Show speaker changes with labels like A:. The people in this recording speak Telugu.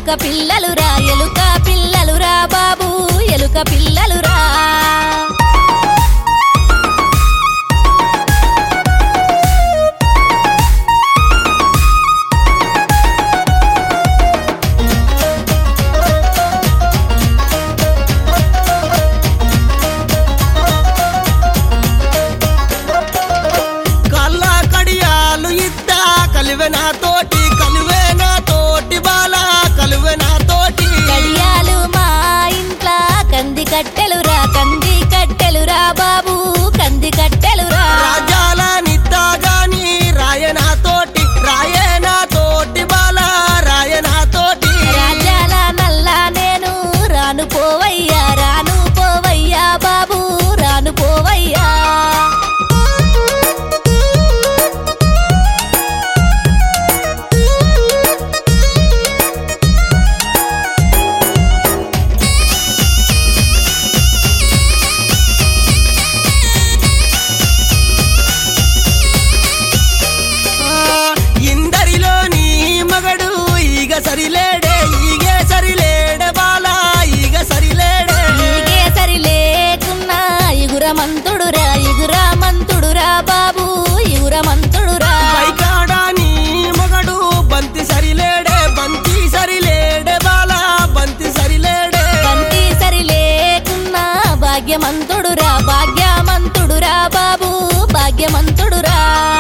A: ఎలుక పిల్లలురా ఎలుక పిల్లలురా బాబు ఎలుక పిల్లలురా
B: కళ్ళ కడియాలు ఇద్ద కలివే నా తోటి కలివే నా తోటి బాల కలివే నా తోటి
A: కడియాలు మా ఇంట్ల కంది కట్టెలురా కంది కట్టెలురా బాబు కంది కట్టెలురా
B: రాజాల నిద్దా గాని రాయనా తోటి రాయనా తోటి బాల రాయనా తోటి
A: రాజ్యాల నల్ల నేను రాను పోవయ్యా రాను పోవయ్యా బాబు రాను పోవయ్యా
B: ఆ, ఇందరిలోని మగడు ఈగ సరిలేడే ఈగే సరిలేడే బాల ఈగ సరిలేడే
A: నీకే సరి లేకున్నా ఇగురమంతుడురా ఇగురమంతుడురా బాబు ఇగురమంతుడురా
B: పైకాడా నీ మగడు బంతి సరిలేడే బంతి సరిలేడే బాల బంతి సరిలేడే
A: కంటి సరి లేకున్నా భాగ్యమంతుడురా భాగ్యమంతుడురా బాబు భాగ్యమంతుడురా